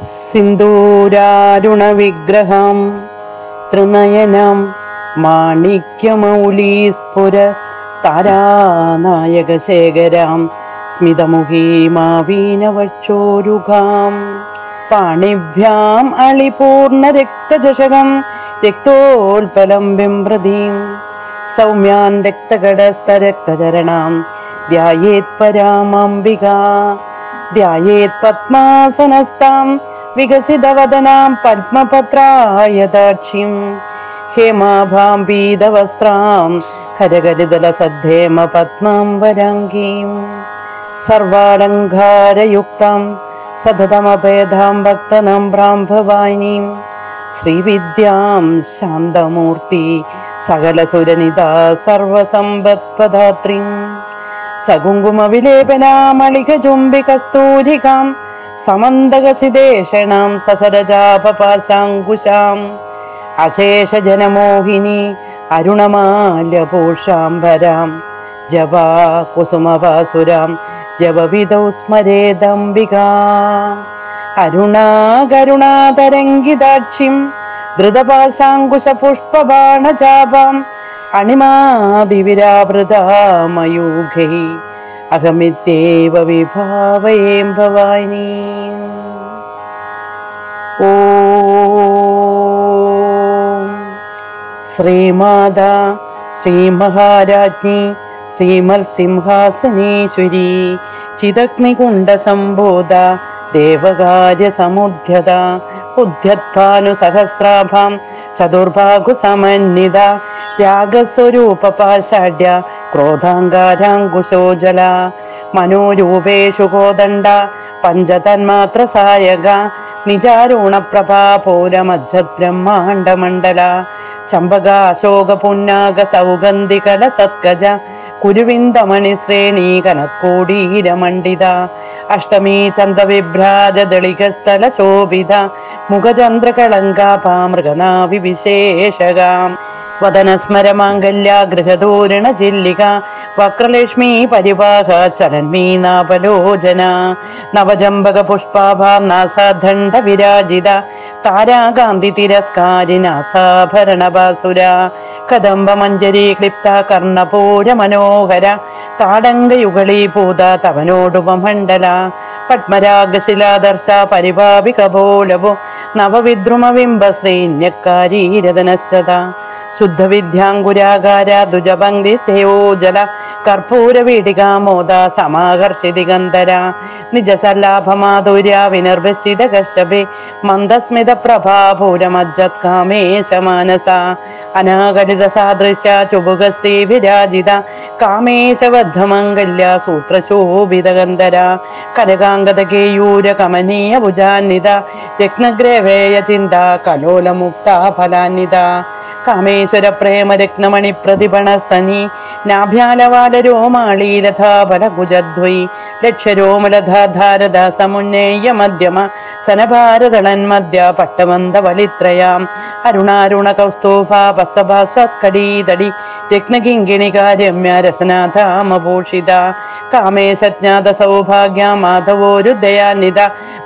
സിന്ദൂരാരുണവിഗ്രഹം ത്രിനയനം മാണിക്യമൗലീസ്ഫുര താരാനായകശേഖരാം സ്മിതമുഖീമാവീനവക്ഷോരുഗാം പാണിഭ്യാം അളിപൂർണരക്തചഷകം രക്തോൽപലം ബിംബ്രതീം സൗമ്യാൻ രക്തകടസ്ഥരക്തചരണാം ധ്യായേത് പരാമംബികാ ധ്യായേത് പത്മാസനസ്താം വികസിതവദനാം പത്മപത്രായതാക്ഷിം ഹേമാഭാം പീതവസ്ത്രാം കരകരിതലസദ്ധേമ പത്മാം വരാംഗീം സർവാലങ്കാരയുക്തം സതതമഭേദാം ഭക്തനമ്രാം ഭവാനീം ശ്രീവിദ്യാം ശാന്തമൂർത്തി സകലസുരനിതാ സർവസമ്പത്പദാത്രീം സകുങ്കുമവിലേപനാമളികചുംബികസ്തൂരികാം സമന്തകസിദേശണാം സസരജാപപാശാങ്കുശാം അശേഷജനമോഹിനി അരുണമാല്യഭൂഷാംബരാം ജപാ കുസുമവാസുരാം ജപവിധൗ സ്മരേദംബികാ അരുണാകരുണാതരംഗിതാക്ഷിം ധൃതപാശാങ്കുശപുഷ്പബാണചാപാം അണിമാതിവിരാവൃതാമയൂഖൈ അഹമിത്യേവ വിഭാവയേം ഭവാനി ഓം ശ്രീമാതാ ശ്രീമഹാരാജ്ഞി ശ്രീമത്സിംഹാസനേശ്വരി ചിദഗ്നികുണ്ഡസംബോധ ദേവകാര്യസമുദ്ധ്യത ഉദ്ധ്യത്ഭാനുസഹസ്രാഭാം ചതുർഭാഗുസമന്വിത രാഗസ്വരൂപപാഷാഢ്യ ക്രോധാങ്കാരാങ്കുശോജല മനോരൂപേഷു കോദണ്ഡ പഞ്ചതന്മാത്ര സായക നിജാരൂണപ്രഭാപൂരമജ്ജബ്രഹ്മാണ്ഡമണ്ഡല ചമ്പക അശോക പുന്നാഗ സൗഗന്ധികല സത്കജ കുരുവിന്ദമണി ശ്രേണി കനത്കോടീരമണ്ഡിത അഷ്ടമീ ചന്ദവിഭ്രാജ ദളികസ്ഥല ശോഭിത മുഖചന്ദ്രകളങ്കാപാമൃഗനാവി വിശേഷകാം വദനസ്മരമാംഗല്യ ഗൃഹതോരണ ജില്ലിക വക്രലക്ഷ്മി പരിവാഹ ചലന്മീനാപലോചന നവജംബക പുഷ്പാഭാം നാസാദണ്ഡ വിരാജിത താരാകാന്തി തിരസ്കാരിനാസാഭരണബാസുര കദംബ മഞ്ജരി ക്ലിപ്ത കർണപൂര മനോഹര താടങ്കയുഗളീഭൂത തവനോടുപമണ്ഡല പത്മരാഗശിലാദർശ പരിഭാവിക ബോലവു നവവിദ്രുമബിംബ ശ്രീന്യക്കാരീരതനശത ശുദ്ധവിദ്യാങ്കുരാകാര ദുജപങ്ക്തി തേയോജല കർപ്പൂര വീടികാമോദ സമാകർഷിതി ഗന്ധര നിജസല്ലാഭമാധുര്യ വിനിർവശിത കശ്യപേ മന്ദസ്മിത പ്രഭാപൂരമജ്ജത് കാമേശ മാനസ അനാഗരിത സാദൃശ്യ ചുബുകശ്രീ വിരാജിത കാമേശബദ്ധമംഗല്യ സൂത്രശോഭിത ഗന്ധര കനകാംഗത കേയൂര കമനീയ ഭുജാന്വിത രത്നഗ്രവേയ ചിന്ത കലോലമുക്ത ഫലാന്വിത കാമേശ്വര പ്രേമ രത്നമണി പ്രതിപണസ്തനി നാഭ്യാലവാല രോമാളീലഥാബല കുജദ്വൈ ലക്ഷരോമലധാരദ സമുന്നേയ മധ്യമ സനഭാരതളൻ മധ്യ പട്ടമന്ത വലിത്രയാം അരുണാരുണ കൗസ്തൂഭ പസഭാസ്വത്കടീതടി രത്നകിങ്കിണിക രമ്യ രസനാഥാമഭൂഷിത കാമേശജ്ഞാത സൗഭാഗ്യ മാധവോരുദയാനിത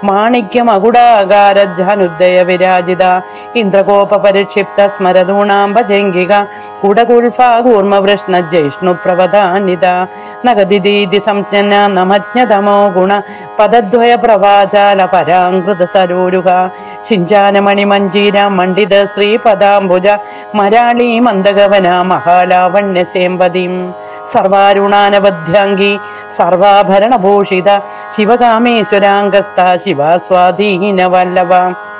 മാണിക്യമകുടാകാരജാനുദയ വിരാജിത ഇന്ദ്രകോപ പരിക്ഷിപ്ത സ്മരതൂണാംബജംഗിക കുടകുൽഫാകൂർമവൃഷ്ണ ജിഷ്ണു പ്രവധാനിത നഗദിദീതി സംജ്ഞന നമജ്ഞതമോ ഗുണ പദദ്വയ പ്രവാചാല പരാങ്കൃത സരോരുക ശിഞ്ചാനമണി മഞ്ജീര മണ്ഡിത ശ്രീപദാംബുജ മരാളി മന്ദഗവന മഹാലാവണ്യ ശേമ്പതിം സർവാരുണാനവധ്യാംഗി സർവാഭരണഭൂഷിത ശിവകാമേശ്വരാംഗസ്ഥ ശിവസ്വാധീന വല്ലഭ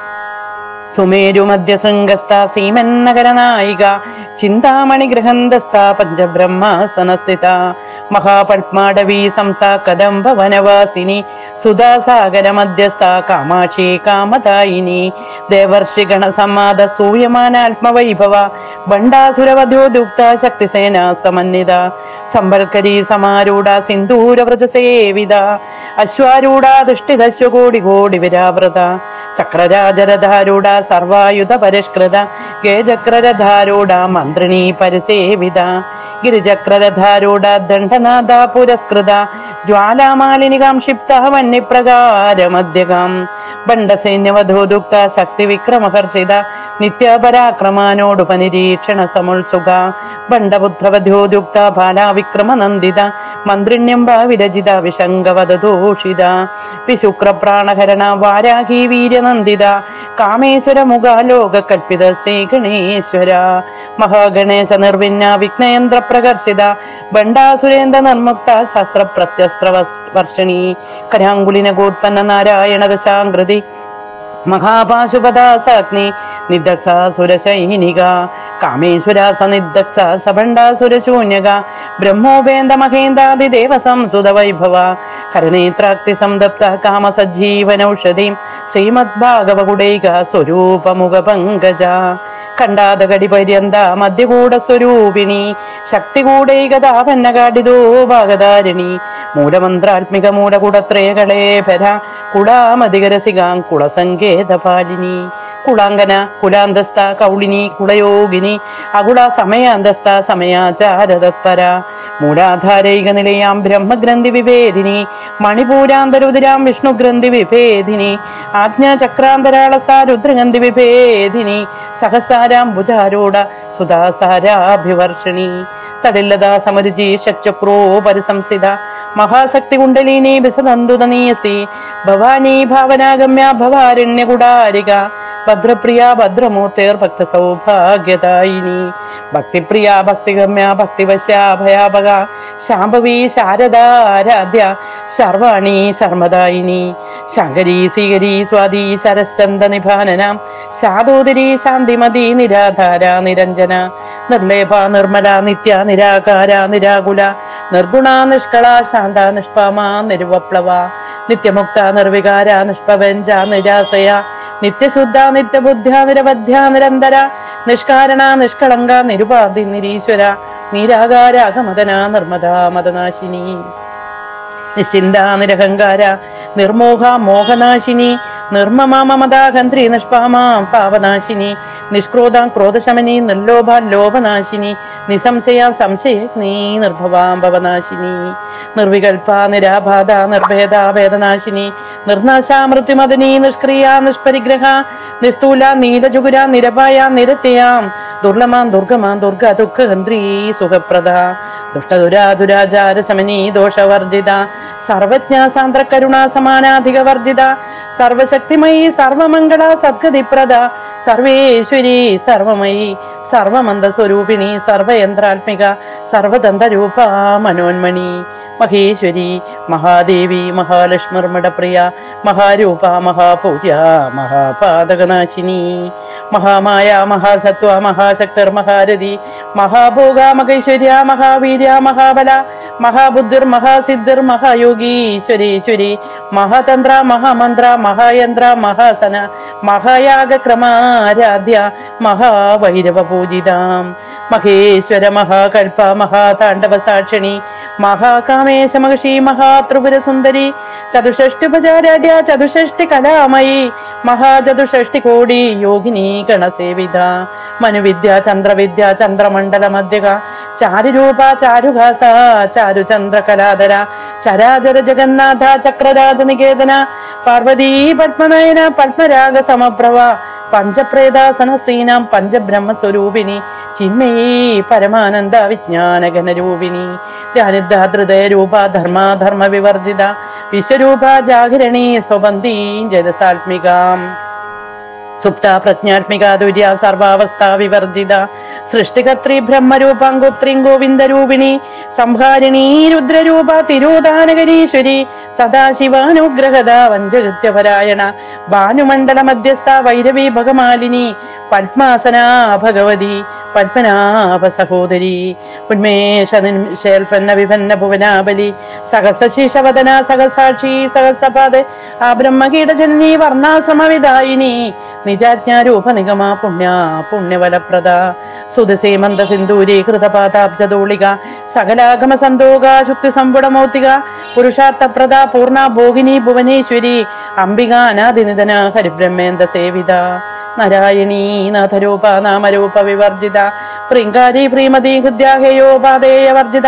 സുമേരുമധ്യശൃംഗസ്ഥ സീമന്നഗരനായിക ചിന്താമണി ഗൃഹന്തസ്ഥ പഞ്ചബ്രഹ്മാസനസ്ഥിത മഹാപത്മാടവീ സംസ കദംബ വനവാസിനി സുധാസാഗര മധ്യസ്ഥ കാമാക്ഷി കാമദായിനി ദേവർഷിഗണ സമ്മാദ സൂയമാനാത്മവൈഭവ ഭണ്ഡാസുരവധോദുക്ത ശക്തിസേന സമന്വിത സമ്പൽക്കരി സമാരൂഢ സിന്ദൂരവ്രജ സേവിത അശ്വാരൂഢ ദുഷ്ടിദശ്വകോടി കോടി വിരാവൃത ചക്രരാജരധാരൂഢ സർവായുധ പരിഷ്കൃത ഗേചക്രരധാരൂഢ മന്ത്രിണീ പരിസേവിത ഗിരിചക്രരധാരൂഢ ദണ്ഡനാഥ പുരസ്കൃത ജ്വാലാമാലിനികാം ക്ഷിപ്ത വന്യപ്രകാരമധ്യകാം ബണ്ഡസൈന്യവധോദുക്ത ശക്തി വിക്രമഹർഷിത നിത്യപരാക്രമാനോടുപനിരീക്ഷണ സമുത്സുക ബണ്ഡപുത്രവധോദുക്ത ബാലാവിക്രമനന്ദിത മന്ത്രിണ്യംബ വിരചിത വിശങ്കവദൂഷിത വിശുക്രപ്രാണഹരണ വാരാഹി വീര്യനന്ദിത കാമേശ്വര മുഖാലോക കൽപ്പിത ശ്രീഗണേശ്വര മഹാഗണേശ നിർവിന്ന വിഘ്നയന്ത്ര പ്രകർഷിത ബണ്ടാസുരേന്ദ്ര നിർമുക്ത ശസ്ത്ര പ്രത്യസ്ത്ര വർഷണി കരാങ്കുലിന ഗോത്പന്ന നാരായണ ദശാങ്കൃതി മഹാപാശുപദാസാഗ്നി നിദക്ഷാസുരശൈനിക കാമേശ്വര സനിദക്ഷ സഭണ്ഡാസുരശൂന്യക ബ്രഹ്മോപേന്ദ മഹേന്ദാദിദേവ സംസുത വൈഭവ കരനേത്രാക്തി സംതപ്ത കാമസജ്ജീവനൌഷധി ശ്രീമദ്ഭാഗവകുടൈക സ്വരൂപമുഖ പങ്കജ കണ്ടാതകടി പര്യന്ത മധ്യകൂട സ്വരൂപിണി ശക്തികൂടൈകതാപന്നകാടിതോ ഭാഗധാരിണി മൂലമന്ത്രാത്മിക മൂലകുടത്രയകളേഭര കുളാമധികരസികാം കുളസങ്കേതപാലിനി കുളാങ്കന കുലാന്തസ്ഥ കൗളിനി കുളയോഗിനി അകുള സമയാന്തസ്ഥ സമയാചാരതത്പര മൂലാധാരൈക നിലയാം ബ്രഹ്മഗ്രന്ഥി വിവേദിനി മണിപൂരാന്തരുതിരാം വിഷ്ണുഗ്രന്ഥി വിഭേദിനി ആജ്ഞാചക്രാന്തരാളസ രുദ്രഗന്ധി വിഭേദിനി സഹസാരാം ഭുജാരൂഢ സുധാസാരാഭിവർഷിണി തടില്ലതാ സമരുചി ഷച്ചക്രോ പരിസംസിത മഹാശക്തി കുണ്ടലിനി വിസനന്തുതനീയസി ഭവാനി ഭാവനാഗമ്യ ഭവാരണ്യകുടാരിക ഭദ്രപ്രിയ ഭദ്രമൂർത്തേർ ഭക്ത സൗഭാഗ്യദായിനി ഭക്തിപ്രിയ ഭക്തിഗമ്യ ഭക്തിവശ്യ ഭയാഭക ശാംഭവി ശാരദാരാധ്യ ശർവാണി ശർമ്മദായിനി ശങ്കരി സ്വീകരി സ്വാതി ശരശ്ചന്ദ നിഭാനന ശാദോദരി ശാന്തിമതി നിരാധാര നിരഞ്ജന നിർലേപ നിർമ്മല നിത്യ നിരാകാര നിരാകുല നിർഗുണ നിഷ്കള ശാന്ത നിഷ്പാമ നിരുവപ്ലവ നിത്യമുക്ത നിർവികാര നിഷ്പവഞ്ച നിരാശയ നിത്യശുദ്ധ നിത്യബുദ്ധ്യ നിരവധ്യ നിരന്തര നിഷ്കാരണ നിഷ്കളങ്ക നിരുപാധി നിരീശ്വര നീരാകാര അകമദന നിർമ്മദ മദനാശിനി നിശ്ചിന്ത നിരഹങ്കാര നിർമോഹ മോഹനാശിനി നിർമ്മമ മമതാഹന്ത്രി നിഷ്പാമാം പാപനാശിനി നിഷ്ക്രോധാം ക്രോധശമനി നിർലോഭ ലോഭനാശിനി നിസംശയ സംശയഗ്നി നിർഭവാം ഭവനാശിനി നിർവികൽപ നിരാബാധ നിർഭേദ വേദനാശിനി നിർനാശ മൃത്യുമദനി നിഷ്ക്രിയ നിഷ്പരിഗ്രഹ നിസ്തൂല നീലജുഗുര നിരപായ നിരത്യാം ദുർലമാം ദുർഗമാം ദുർഗ ദുഃഖഹന്ത്രി സുഖപ്രദ ദുഷ്ടദുരാദുരാചാര ശമനി ദോഷവർജിത സർവജ്ഞ സാന്ദ്ര കരുണ സമാനാധിക വർജിത സർവശക്തിമയി സർവമംഗള സദ്ഗതിപ്രദ സർവേശ്വരി സർവമയി സർവമന്ദ സ്വരൂപിണി സർവയന്ത്രാത്മിക സർവദന്തരൂപ മനോന്മണി മഹേശ്വരി മഹാദേവി മഹാലക്ഷ്മിർമിടപ്രിയ മഹാരൂപ മഹാപൂജ മഹാപാതകനാശിനി മഹാമായ മഹാസത്വ മഹാശക്തിർ മഹാരഥി മഹാഭോഗ മഹൈശ്വര്യ മഹാവീര്യ മഹാബല മഹാബുദ്ധിർ മഹാസിദ്ധിർ മഹായോഗീശ്വരീശ്വരി മഹാതന്ത്ര മഹാമന്ത്ര മഹായന്ത്ര മഹാസന മഹായാഗക്രമാരാധ്യ മഹാഭൈരവ പൂജിതാം മഹേശ്വര മഹാകൽപ മഹാതാണ്ഡവ സാക്ഷിണി മഹാകാമേശ മഹർഷി മഹാത്രിപുര സുന്ദരി ചതുഷ്ടുപചാരാഢ്യ ചതുഷ്ടി കലാമയി മഹാചതുഷ്ടി കോടി യോഗിനി ഗണസേവിത മനുവിദ്യ ചന്ദ്രവിദ്യ ചന്ദ്രമണ്ഡല മധ്യക ചാരുരൂപ ചാരുഭാസ ചാരുചന്ദ്ര കലാധര ചരാചര ജഗന്നാഥ ചക്രരാജ നികേതന പാർവതീ പത്മനയന പത്മരാഗ സമപ്രഭ പഞ്ചപ്രേതാസനസീനാം പഞ്ചബ്രഹ്മസ്വരൂപിണി ചിന്മയീ പരമാനന്ദ വിജ്ഞാന ഘനരൂപിണി ധ്യാനിദ്ധാതൃദയ രൂപ ധർമാധർമ്മ വിവർജിത വിശ്വരൂപ ജാഗരണി സ്വബന്ധീ ജലസാത്മികാം സുപ്ത പ്രജ്ഞാത്മിക ദുര്യ സർവാവസ്ഥാ വിവർജിത സൃഷ്ടികർത്തി ബ്രഹ്മരൂപാങ്കുത്രീം ഗോവിന്ദരൂപിണി സംഹാരിണീ രുദ്രരൂപ തിരോധാനകരീശ്വരി സദാശിവാനുഗ്രഹത വഞ്ചകൃത്യപരായണ ഭാനുമണ്ഡല മധ്യസ്ഥ വൈരവി ഭഗമാലിനി പത്മാസന ഭഗവതി പത്മനാഭ സഹോദരി ഉന്മേഷ നിശേൽപ്പന്ന വിഭന്ന ഭുവനാബലി സഹസശീഷവദന സഹസാക്ഷി സഹസപാദ ആ ബ്രഹ്മകീടജനനി വർണ്ണാശ്രമവിദായിനി നിജാജ്ഞാരൂപ നിഗമ പുണ്യ പുണ്യവലപ്രദ സുതസേമന്ത സിന്ദൂരി കൃതപാതാബ്ജതോളിക സകലാഗമ സന്തോക ശുക്തി സംപുടമൗത്തിക പുരുഷാർത്ഥപ്രദ പൂർണ ഭോഗിനി ഭുവനേശ്വരി അംബിക അനാദിനിധന ഹരിബ്രഹ്മേന്ദ സേവിത നാരായണീ നാഥരൂപ നാമരൂപ വിവർജിത പ്രിങ്കാരി പ്രീമതി ഹൃദ്യാഹേയോപാദേയ വർജിത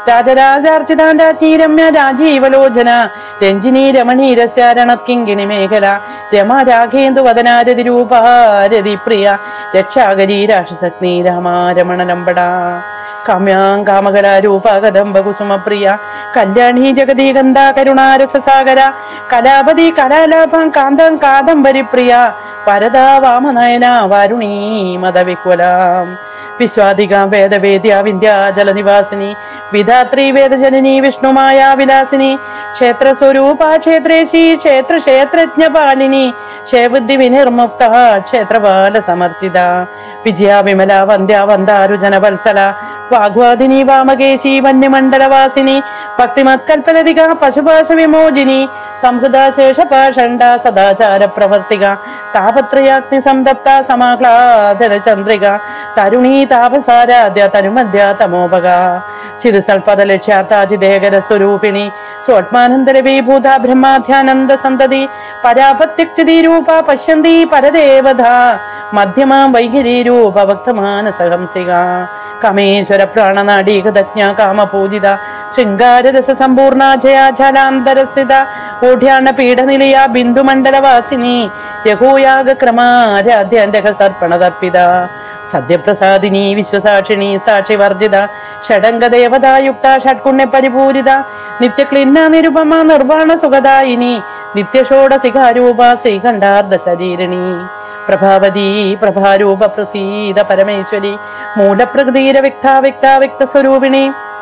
രാജരാജാർച്ചിതാൻ രാജ്ഞി രമ്യ രാജീവലോചന രഞ്ജിനി രമണീരസ്യ രണക്കിങ്കിണി മേഖല രമ രാഘേന്ദു വദനാരതി രൂപാരതി പ്രിയ രക്ഷാകരി രാക്ഷസഗ്നി രാമാരമണലംബട കാമ്യാം കാമകര രൂപ കദംബ കുസുമപ്രിയ കല്യാണി ജഗതി ഗന്ധ കരുണാരസസാഗര കലാപതി കലാലാഭം കാന്തം കാദംബരി പ്രിയ വരദാ വാമനയന വാരുണീ മതവിഹ്വലാം വിശ്വാദികാം വേദവേദ്യ വിന്ധ്യാചലനിവാസിനി വിധാത്രി വേദജനനി വിഷ്ണുമായ വിലാസിനി ക്ഷേത്രസ്വരൂപ ക്ഷേത്രേശി ക്ഷേത്ര ക്ഷേത്രജ്ഞപാലിനി ക്ഷേബുദ്ധി വിനിർമുക്ത ക്ഷേത്രപാല സമർച്ചിത വിജയ വിമല വന്ധ്യ വന്ദാരു ജനവത്സല വാഗ്വാദിനി വാമകേശി വന്യമണ്ഡലവാസിനി ഭക്തിമത്കൽപ്പലതിക പശുപാശ വിമോചിനി സംഹൃത ശേഷപാഷണ്ഡ സദാചാര പ്രവർത്തിക താപത്രയാഗ്നി സംതപ്ത സമാഹ്ലാദര ചന്ദ്രിക തരുണീ താപസാരാധ്യ തനുമധ്യ തമോപക ചിരുസൽപദ ലക്ഷ്യാത്താജിദേഹര സ്വരൂപിണി സ്വത്മാനന്ദരവീഭൂത ബ്രഹ്മാധ്യാനന്ദ സന്തതി പരാപത്യക്തി രൂപ പശ്യന്തി പരദേവത മധ്യമാം വൈഖരി രൂപ ഭക്തമാനസഹംസിക കമേശ്വര പ്രാണനാടീകതജ്ഞ കാമപൂജിത ശൃംഗാരരസ സമ്പൂർണ ജയാചലാന്തരസ്ഥിത ഓഢ്യാണ പീഠനിലയ ബിന്ദുമണ്ഡലവാസിനി യഹോയാഗ ക്രമാരാധ്യാന്റക സർപ്പണതർപ്പിത സദ്യപ്രസാദിനി വിശ്വസാക്ഷിണി സാക്ഷിവർജിത ഷഡംഗദേവതായുക്ത ഷഡ്കുണ്യ പരിപൂരിത നിത്യക്ലിന്ന നിരുപമ നിർവാണ സുഖദായിനി നിത്യഷോഡസികാരൂപ ശ്രീകണ്ഠാർദ്ധ ശരീരിണി പ്രഭാവതി പ്രഭാരൂപ പ്രസീത പരമേശ്വരി മൂലപ്രകൃതിര വിക്ത വിക്ത വിക്ത സ്വരൂപിണി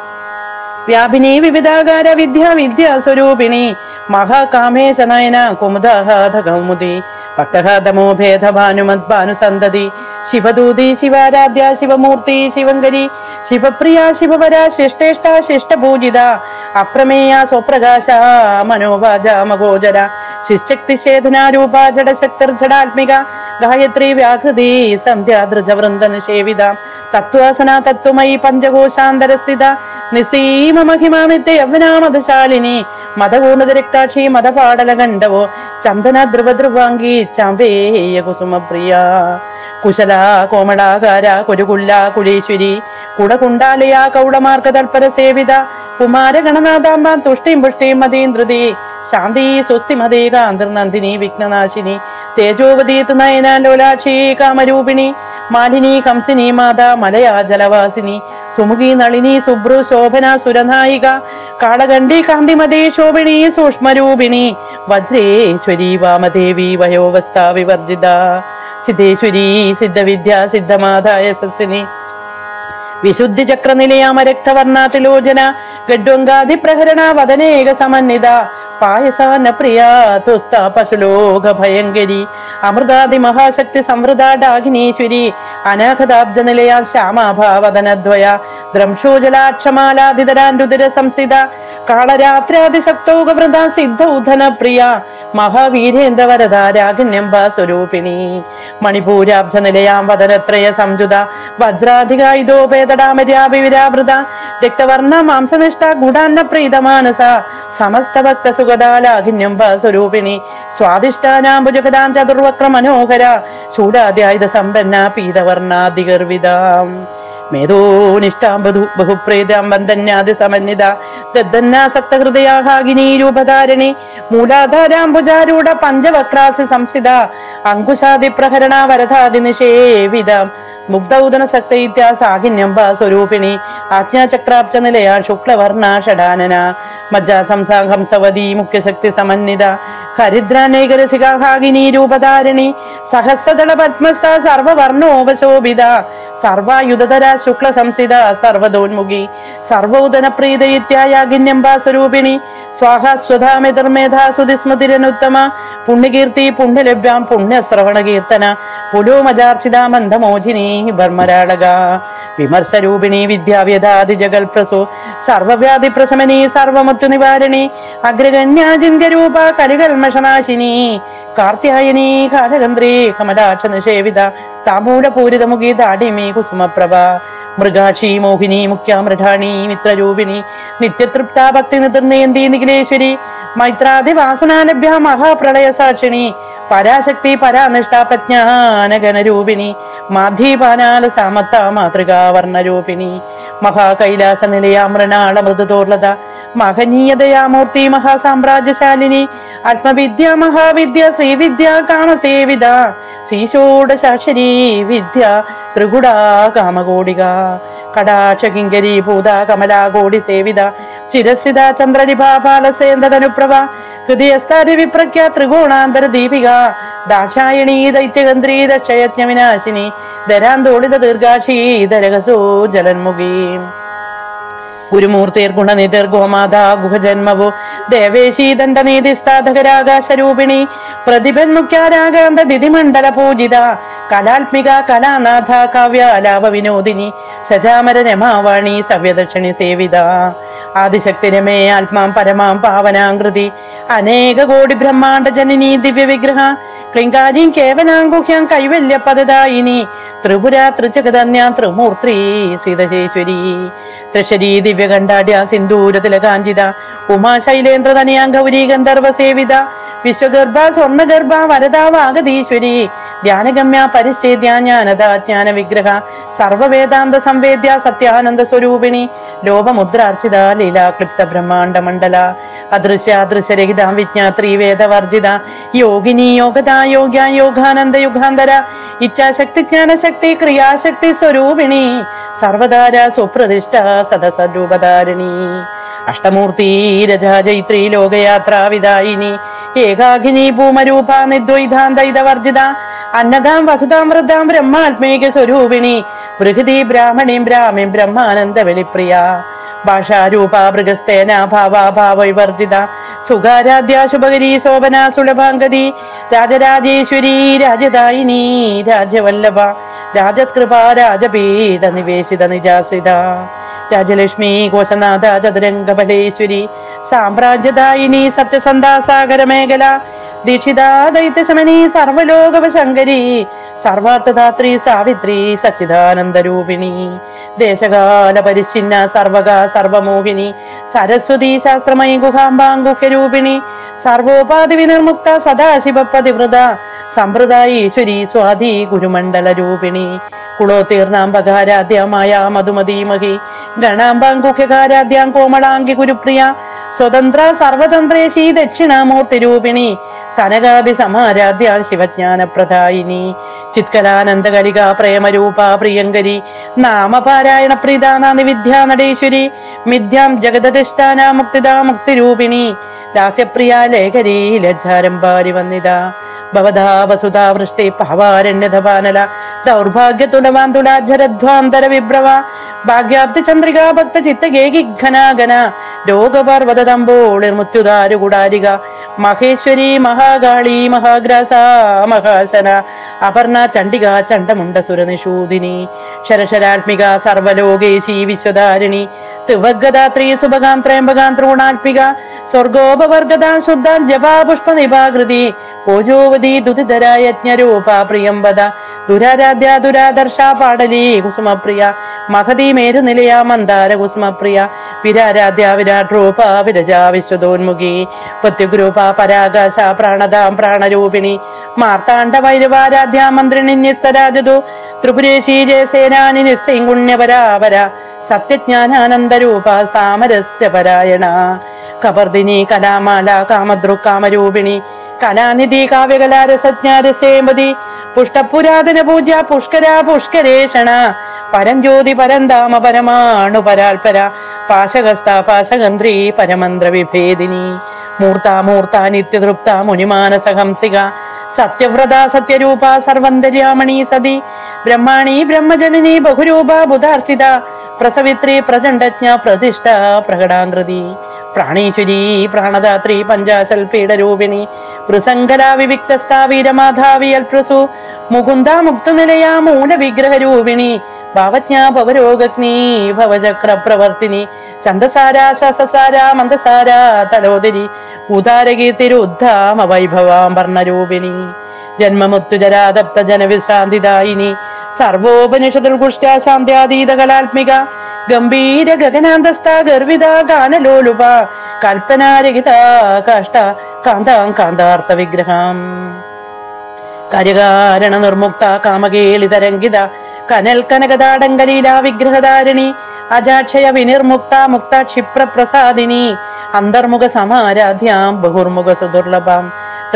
വ്യാപിനി വിവിധാകാര വിദ്യ വിദ്യാ സ്വരൂപിണി മഹാകാമേശ നയന കുമുദാഹാധ കൗമുദി ഭക്തഹാതമോ ഭേദഭാനുമത് ഭാനുസന്തതി ശിവദൂതി ശിവാരാധ്യ ശിവമൂർത്തി ശിവങ്കരി ശിവപ്രിയ ശിവവര ശിഷ്ടേഷ്ട ശിഷ്ടപൂജിത അപ്രമേയ സ്വപ്രകാശ മനോവാച മഗോചര ശിശക്തിശേധനാരൂപ ജഡശക്തിർ ജഡാത്മിക ഗായത്രി വ്യാഹൃതി സന്ധ്യാദ്രജവൃന്ദ നിഷേവിത തത്വാസന തത്വമയി പഞ്ചകോശാന്തരസ്ഥിത നിസീമ മഹിമ നിത്യ യവനാമതശാലിനി മതപൂർണത രക്താക്ഷി മതപാടല ഗണ്ഡവോ ചന്ദന ധ്രുവ ധ്രുവാംഗി ചാമ്പേയ കുസുമപ്രിയ കുശല കോമളാകാര കുരുകുല്ല കുളീശ്വരി കുടകുണ്ടാലയ കൗളമാർഗ തൽപര സേവിത കുമാര ഗണനാഥാമ്പ തുഷ്ടിം പുഷ്ടിം മതീന്ദ്രതി ശാന്തി സ്വസ്തിമതേ കാന്തർനന്ദിനി വിഘ്നനാശിനി തേജോവതീത് നയന ലോലാക്ഷി കാമരൂപിണി മാലിനി ഹംസിനി മാതാ മലയാ ജലവാസിനി സുമുഖി നളിനി സുബ്രു ശോഭന സുരനായിക കാളകണ്ഠി കാന്തിമതേ ശോഭിണി സൂക്ഷ്മരൂപിണി വജ്രേശ്വരി വാമദേവി വയോവസ്ഥ വിവർജിത സിദ്ധേശ്വരി സിദ്ധവിദ്യ സിദ്ധമാതായ സസ്സിനി വിശുദ്ധി ചക്രനിലയാമരക്തവർണ തിലോചന ഗഡ്വങ്കാതി പ്രഹരണ വദനേക സമന്വിത പായസാന പ്രിയ തുസ്ത പശുലോക ഭയങ്കരി അമൃതാദി മഹാശക്തി സംവൃത ഡാകിനീശ്വരി അനാഹതാബ്ജ നിലയ ശ്യാമാഭാവദനദ്വയ ദ്രംശോജലാക്ഷമാലാധിതരാൻരുതിര സംസ്ഥിത കാളരാത്രാതിശക്തൗകവൃത സിദ്ധൗധന പ്രിയ മഹാവീരേന്ദ്ര വരദ രാഗിണ്യംബ സ്വരൂപിണി മണിപൂരാബ്ജ നിലയാം വദനത്രയ സംജുത വജ്രാധികായുധോപേതടാമര്യാഭിവിരാവൃത രക്തവർണ്ണ മാംസനിഷ്ഠ ഗുഡാന്ന പ്രീതമാനസ സമസ്ത ഭക്ത സുഗതാലാഘിന്യംബ സ്വരൂപിണി സ്വാദിഷ്ടാനാംബുജഗതാം ചതുർവക്ര മനോഹര ശൂടാദ്യായുധ സമ്പന്ന പീതവർണാധികർവിതാം മേധോനിഷ്ഠാം ബഹു ബഹുപ്രീതാം ബന്ധന്യാദി സമന്വിത ദദ്ദന്നാസക്ത ഹൃദയാഹാഗിനി രൂപധാരിണി മൂലാധാരാംബുജാരൂഢ പഞ്ചവക്രാസി സംസ്ഥിത അങ്കുശാദി പ്രഹരണ വരധാതി നിഷേവിത മുഗ്ധൗദന സക്തൈത്യ സാഹിന്യംബ സ്വരൂപിണി ആജ്ഞാചക്രാബ്ജ നിലയ ശുക്ലവർണ ഷഡാനന മജ്ജാ സംസാഹംസവതി മുഖ്യശക്തി സമന്വിത ഹരിദ്രാനേകരസികാഹാഗിനി രൂപധാരിണി സഹസ്രദള പത്മസ്ഥ സർവവർണോപശോഭിത സർവായുധതര ശുക്ല സംസ്ഥിത സർവതോന്മുഖി സർവോദന പ്രീതയിത്യായാഗിന്യംബ സ്വരൂപിണി സ്വാഹ സ്വധാമിതർമേധാ സുതിസ്മതിരനുത്തമ പുണ്യകീർത്തി പുണ്യലഭ്യാം പുണ്യശ്രവണ കീർത്തന പുലോമജാർച്ചിത മന്ദമോചിനി ബർമരാളക വിമർശരൂപിണി വിദ്യാവ്യതാതി ജഗൽപ്രസു സർവവ്യാധി പ്രശമനി സർവമത്തു നിവാരണി അഗ്രഗണ്യാചിന്യരൂപ കലികൽമഷനാശിനി കാർത്യായനി കാലകന്ത്രി കമലാക്ഷ നിഷേവിത താമൂലപൂരിതമുഖി ദാഡിമി കുസുമപ്രഭ മൃഗാക്ഷി മോഹിനി മുഖ്യാമൃഢാണി മിത്രരൂപിണി നിത്യതൃപ്ത ഭക്തി നിതർന്നയന്തി നിഖിലേശ്വരി മൈത്രാദിവാസനാലഭ്യ മഹാപ്രളയ സാക്ഷിണി പരാശക്തി പരാനിഷ്ഠ പ്രജ്ഞാനഗണരൂപിണി മാധീപാനാല സാമത്ത മാതൃകാ വർണ്ണരൂപിണി മഹാകൈലാസ നിലയാ മൃണാള മൃദുതോർലത മഹനീയതയാമൂർത്തി മഹാസാമ്രാജ്യശാലിനി ആത്മവിദ്യ മഹാവിദ്യ ശ്രീവിദ്യ കാമസേവിത ശ്രീശോടശാക്ഷരി വിദ്യ ത്രികുടാ കാമകോടിക കടാക്ഷ കിങ്കരി ഭൂത കമലാകോടി സേവിത ചിരസ്ഥിത ചന്ദ്രനിഭാപാലസേന്ദ്രനുപ്രഭ ഹൃദയസ്ഥാരി വിപ്രഖ്യ ത്രികോണാന്തര ദീപിക ദാക്ഷായണീ ദൈത്യഗന്ത്രി ദക്ഷയജ്ഞ വിനാശിനി ധരാന്തോളിത ദീർഘാക്ഷി ധരകസോ ജലന്മുഖീ ഗുരുമൂർത്തിർ ഗുണനിധിർ ഗോമാത ഗുഹജന്മവു ദേവേശി ദണ്ഡനീതിസ്ഥാധകരാകാശരൂപിണി പ്രതിഭൻ മുഖ്യാരാകാന്ത ദിതിമണ്ഡല പൂജിത കലാത്മിക കലാനാഥ കാവ്യാലാപ വിനോദിനി സജാമര രമാവാണി സവ്യദക്ഷിണി സേവിത ആദിശക്തി രമേ ആത്മാം പരമാം പാവനാകൃതി അനേക കോടി ബ്രഹ്മാണ്ട ജനനി ദിവ്യ വിഗ്രഹ ക്ലിങ്കാരീം കേവലാങ്കുഹ്യം കൈവല്യ പദദായിനി ത്രിപുര ത്രിജഗതന്യ ത്രിമൂർത്തി ശ്രീതശേശ്വരി ത്രശരീ ദിവ്യകണ്ഠാഢ്യ സിന്ദൂര തിലകാഞ്ചിത ഉമാ ശൈലേന്ദ്ര തനയാ ഗൗരി ഗന്ധർവ സേവിത വിശ്വഗർഭ സ്വർണഗർഭ വരദാവാഗതീശ്വരി ധ്യാനഗമ്യ പരിച്ഛേദ്യ ജ്ഞാനദ ജ്ഞാന വിഗ്രഹ സർവവേദാന്ത സംവേദ്യ സത്യാനന്ദ സ്വരൂപിണി ലോപമുദ്രാർച്ചിത ലീലാക്ലിപ്ത ബ്രഹ്മാണ്ട മണ്ഡല അദൃശ്യ അദൃശ്യരഹിത വിജ്ഞാത്രി വേദവർജിത യോഗിനി യോഗത യോഗ്യ യോഗാനന്ദ യുഗാന്തര ഇച്ഛാശക്തി ജ്ഞാനശക്തി ക്രിയാശക്തി സ്വരൂപിണി സർവതാര സുപ്രതിഷ്ഠ സദസരൂപധാരിണി അഷ്ടമൂർത്തി രജാജൈത്രി ലോകയാത്രാ വിദായിനി ഏകാഗ്നി ഭൂമരൂപ നിദ്വൈതാന്തൈതവർജിത അന്നദാം വസുതാം വൃദ്ധാം ബ്രഹ്മാത്മേക സ്വരൂപിണി ബൃഹതി ബ്രാഹ്മണീം ബ്രാഹ്മീം ബ്രഹ്മാനന്ദ വെളിപ്രിയ ഭാഷാരൂപ മൃഗസ്തേന ഭാവാഭാവൈവർജിത സുഖാരാധ്യ ശുഭകരി ശോഭന സുലഭാംഗതി രാജരാജേശ്വരി രാജദായിനി രാജവല്ലഭ രാജകൃപ രാജപീഠ നിവേശിത നിജാസിത രാജലക്ഷ്മി കോശനാഥ ചതുരംഗബലേശ്വരി സാമ്രാജ്യദായിനി സത്യസന്ധാസാഗര മേഖല ദീക്ഷിതാ ദൈത്യശമനി സർവലോകവശങ്കരി സർവാർത്ഥദാത്രി സാവിത്രി സച്ചിദാനന്ദരൂപിണി ദേശകാല പരിച്ഛിന്ന സർവക സർവമോഹിനി സരസ്വതി ശാസ്ത്രമയി ഗുഹാംബാങ്കുഹ്യരൂപിണി സർവോപാധി വിനിർമുക്ത സദാശിവപതിവൃത സമ്പ്രദായീശ്വരി സ്വാധി ഗുരുമണ്ഡല രൂപിണി കുളോത്തീർണാംബകാരാധ്യമായ മധുമതീമഹി ഗണാംബാങ്കുഖ്യകാരാധ്യാം കോമളാംഗി ഗുരുപ്രിയ സ്വതന്ത്ര സർവതന്ത്രേശി ദക്ഷിണാമൂർത്തി രൂപിണി സനകാഭി സമാരാധ്യ ശിവജ്ഞാനപ്രദായിനി ചിത്കലാനന്ദകരിക പ്രേമരൂപ പ്രിയങ്കരി നാമപാരായണ പ്രീതാനാമി വിദ്യാ നടേശ്വരി മിഥ്യാം ജഗദധിഷ്ഠാന മുക്തിദ മുക്തിരൂപിണി ലാസ്യപ്രിയ ലേഖരി ലജ്ജാരംഭാരി വന്നിത ഭവതാ വസുധാ വൃഷ്ടി പഹവാരണ്യധപാനല ദൗർഭാഗ്യ തുലവാൻ തുലാജരധ്വാന്തര വിഭ്രവ ഭാഗ്യാബ്ദി ചന്ദ്രിക ഭക്ത ചിത്തഗേകി ഘനാഗന രോഗപർവതംബോളിർമുത്യുദാരു കുടാരിക മഹേശ്വരി മഹാകാളി മഹാഗ്രാസ മഹാശന അപർണ ചണ്ഡിക ചണ്ഡമുണ്ട സുരനിഷൂദിനി ശരശരാത്മിക സർവലോകേശി വിശ്വധാരിണി ത്രിവഗദാത്രി സുഭഗാം ത്രയംബകാം ത്രിഗുണാത്മിക സ്വർഗോപവർഗതാം ശുദ്ധാം ജപാ പുഷ്പനിഭാകൃതി ഓജോവതി ദുതിധര യജ്ഞരൂപ പ്രിയംവദ ദുരാരാധ്യ ദുരാദർശ പാടലി കുസുമപ്രിയ മഹതി മേരുനിലയ മന്ദാര കുസുമപ്രിയ വിരാരാധ്യ വിരാട് രൂപ വിരജ വിശ്വതോന്മുഖി പത്യുഗ്രൂപ പരാകാശ പ്രാണതാം പ്രാണരൂപിണി മാർത്താണ്ഡ വൈരവാരാധ്യ മന്ത്രിണി നിസ്തരാജതു ത്രിപുരേശി ജയസേനാനി നിസ്തൈങ്കുണ്യപരാപര സത്യജ്ഞാനാനന്ദരൂപ സാമരസ്യ പരായണ കവർദിനി കലാമാല കാമദ്രു കാമരൂപിണി കലാനിധി കാവ്യകലാരസജ്ഞാരസേമതി പുഷ്ടപുരാതന പൂജ പുഷ്കര പുഷ്കരേഷണ പരഞ്ജ്യോതി പരന്താമ പരമാണു പരാൽപര പാശകസ്ത പാശകന്ത്രി പരമന്ത്ര വിഭേദിനി മൂർത്ത മൂർത്ത നിത്യതൃപ്ത മുനിമാനസഹംസിക സത്യവ്രത സത്യരൂപ സർവന്തര്യാമണി സതി ബ്രഹ്മാണി ബ്രഹ്മജനനി ബഹുരൂപ ബുധാർച്ചിത പ്രസവിത്രി പ്രചണ്ഡജ്ഞ പ്രതിഷ്ഠ പ്രകടാകൃതി പ്രാണീശ്വരി പ്രാണദാത്രി പഞ്ചാശൽ പീഡരൂപിണി വൃസങ്കല വിവിക്തസ്ഥാ വീരമാധാവി അൽപ്രസു മുകുന്ദ മുക്തനിലയ മൂലവിഗ്രഹരൂപിണി ഭാവജ്ഞ ഭവരോഗഗ്നി ഭവചക്ര പ്രവർത്തിനി ചന്ദസാര സസസാര മന്ദസാര തലോദരി ഉദാരകീർത്തിരുദ്ധാമ വൈഭവാം വർണ്ണരൂപിണി ജന്മമുക്തുജരാദപ്ത ജനവിശ്രാന്തിദായിനി സർവോപനിഷതുൽകുഷ്ട ശാന്ത്യാതീത കലാത്മിക ഗംഭീര ഗഗനാന്തസ്ഥ ഗർവിത ഗാനലോലുപ കൽപ്പനാരഹിത കാഷ്ട കാന്താം കാന്താർത്ഥ വിഗ്രഹം കാര്യകാരണ നിർമുക്ത കാമകേളിതരംഗിത കനൽ കനകതാടങ്കലീല വിഗ്രഹധാരിണി അജാക്ഷയ വിനിർമുക്ത മുക്ത ക്ഷിപ്രപ്രസാദിനി അന്തർമുഖ സമാരാധ്യാം ബഹുർമുഖ സുദുർലഭം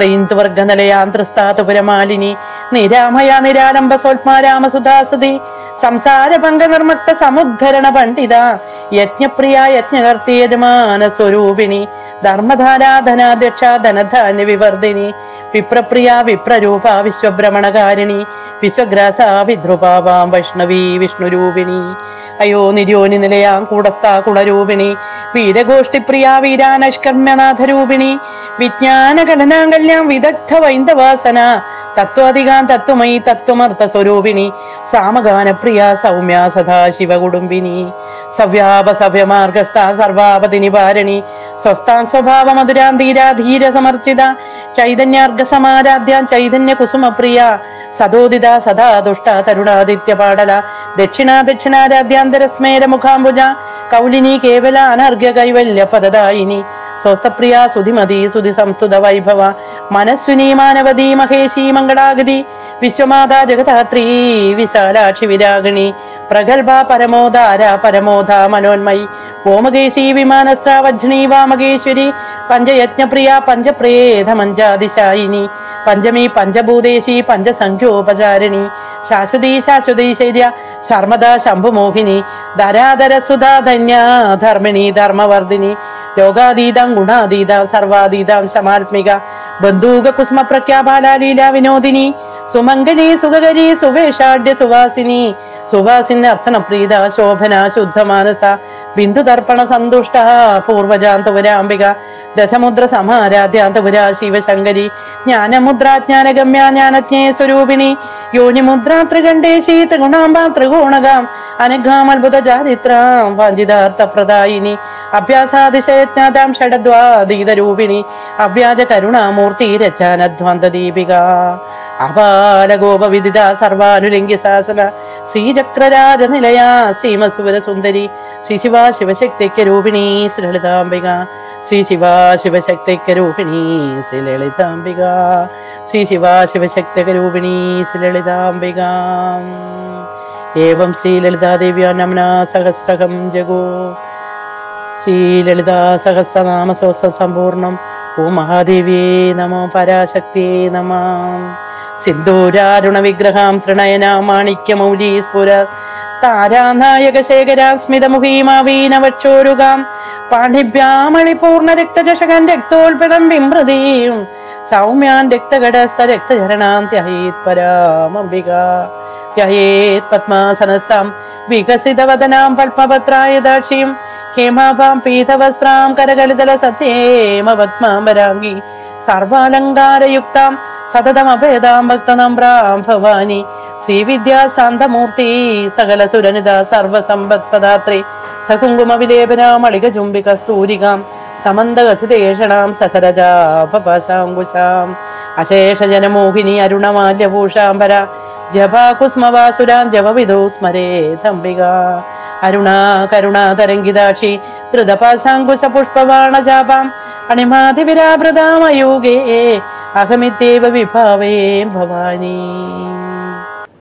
ത്രൈന്തവർഗനലയാന്ത്രസ്ഥാതുപുരമാലിനി നിരാമയ നിരാലംബ സോത്മാരാമസുധാസതി സംസാര ഭംഗ നിർമ്മക്ത സമുദ്ധരണ പണ്ഡിത യജ്ഞപ്രിയ യജ്ഞകർത്തി യജമാന സ്വരൂപിണി ധർമ്മധാരാധനാധ്യക്ഷ ധനധാന്യ വിവർധിനി വിപ്രപ്രിയ വിപ്രരൂപ വിശ്വഭ്രമണകാരിണി വിശ്വഗ്രാസ വിദ്രുപാവാം വൈഷ്ണവി വിഷ്ണുരൂപിണി അയോ നിര്യോനി നിലയാം കൂടസ്ഥ കുളരൂപിണി വീരഗോഷ്ഠിപ്രിയ വീരാനഷ്കർമ്മ്യനാഥരൂപിണി വിജ്ഞാന ഗണനാങ്കല്യാം വിദഗ്ധ വൈന്ദവാസന തത്വാധികാം തത്വമയി തത്വമർത്ഥ സ്വരൂപിണി സാമഗാനപ്രിയ സൗമ്യ സദാ ശിവകുടുംബിനി സവ്യാപ സഭ്യമാർഗസ്ഥ സർവാപതി നിവാരണി സ്വസ്ഥാൻ സ്വഭാവ മധുരാം ധീരാ ധീര സമർച്ചിത ചൈതന്യാർഗ സമാരാധ്യ ചൈതന്യ കുസുമപ്രിയ സദോദിത സദാ ദുഷ്ട തരുണാദിത്യ പാടല ദക്ഷിണ ദക്ഷിണാരാധ്യാന്തര സ്മേര മുഖാംബുജ കൗലിനി കേവല അനർഘ്യ കൈവല്യ പദദായിനി സ്വസ്ഥപ്രിയ സുധിമതി സുധി സംസ്തുത വൈഭവ മനസ്വിനി മാനവതി മഹേശി മംഗളാഗതി വിശ്വമാതാ ജഗധാത്രീ വിശാലാക്ഷി വിരാഗിണി പ്രഗൽഭ പരമോദാര പരമോധ മനോന്മയി ഓമകേശി വിമാനസ്രാവജ്ഞി വാമകേശ്വരി പഞ്ചയജ്ഞപ്രിയ പഞ്ചപ്രേത മഞ്ചാതിശായിനി പഞ്ചമി പഞ്ചഭൂതേശി പഞ്ചസംഖ്യോപചാരിണി ശാശ്വതി ശാശ്വതി ശൈര്യ ശർമ്മദ ശംഭുമോഹിനി ധരാധര സുധാ ധന്യ ധർമ്മിണി ധർമ്മവർദ്ധിനി ലോകാതീതം ഗുണാതീതം സർവാതീതം ശമാത്മിക ബന്ധൂക കുസുമ പ്രഖ്യാപാലീല വിനോദിനി സുമംഗലി സുഖകരി സുവേഷാഢ്യ സുവാസിനി സുവാസിന് അർത്ഥന പ്രീത ശോഭന ശുദ്ധമാനസ ബിന്ദു തർപ്പണ സന്തുഷ്ട പൂർവജാന്തപുരാംബിക ദശമുദ്ര സമാരാധ്യാന്തപുര ശിവശങ്കരി ജ്ഞാനമുദ്ര ജ്ഞാനഗമ്യ ജ്ഞാനജ്ഞേ സ്വരൂപിണി യോനിമുദ്ര ത്രികണ്ഠേശി ത്രിഗുണാംബ ത്രികോണകാം അനഘാമത്ഭുത ചാരിത്രാം വാഞ്ചിതാർത്ഥ പ്രദായിനി അഭ്യാസാതിശയജ്ഞാതാം ഷഡദ്വാതീതരൂപിണി അവ്യാജ കരുണാമൂർത്തി രചാനധ്വാന്ത ദീപിക അപാലഗോപവിദിത സർവാനുലിംഗി ശാസന ശ്രീചക്രരാജനിലയ ശ്രീമസുവര സുന്ദരി ശ്രീ ശിവ ശിവശക്തിക്യ രൂപിണി ശ്രീലളിതാംബിക ശ്രീ ശിവ ശിവശക്തിക്യ രൂപിണി ശ്രീലളിതാംബിക ശ്രീ ശിവ ശിവശക്തിക രൂപിണി ശ്രീലളിതാംബിക ഏവം ശ്രീലളിതാദേവ്യാ നമന സഹസ്രകം ജഗോ ശ്രീലളിതാ സഹസ്രനാമ സമ്പൂർണം ഓ മഹാദേവിയേ നമോ പരാശക്തിയേ നമ സിന്ദൂരാരുണ വിഗ്രഹാം തൃണയന മാണിക്യമൗലീ സ്ഫുര താരാനായക ശേഖരാ സ്മിതമുഖീമാവീനവക്ഷോരുകാം പാണ്ഡിഭ്യാമളിപൂർണ രക്തചഷകൻ രക്തോൽപതം ബിംഹൃതീം സൗമ്യാൻ രക്തഘടസ്ഥ രക്തചരണാന്ത്യഹീത് പരാമംബിക യഹേത് പത്മാസനസ്ഥാം വികസിതവദനാം പത്മപത്രായ ദാക്ഷിം ഹേമാഭാം പീതവസ്ത്രാം കരകലിതല സത്യേമ പത്മാംബരാംഗി സർവാലങ്കാരയുക്താം സതതമഭേദാം ഭക്തനമ്രാം ഭവാനി ശ്രീവിദ്യാ ശാന്തമൂർത്തി സകല സുരനിത സർവസമ്പത്പദാത്രി സകുങ്കുമ വിലേപനാമളിക ചുംബിക സ്തൂരികാം സമന്തകസിതേഷണാം സസരജാപസാങ്കുശാം അശേഷജനമോഹിനി അരുണമാല്യഭൂഷാംബര ജപാകുസ്മവാസുരാൻ ജപവിദോ സ്മരേതംബിക അരുണാ കരുണാതരംഗിതാക്ഷി ധൃതപാശാങ്കുശ പുഷ്പവാണജാപാം അണിമാതിവിരാഭൃതാമയൂഗേ അഹമിത്യേവ വിഭാവേ ഭവാനി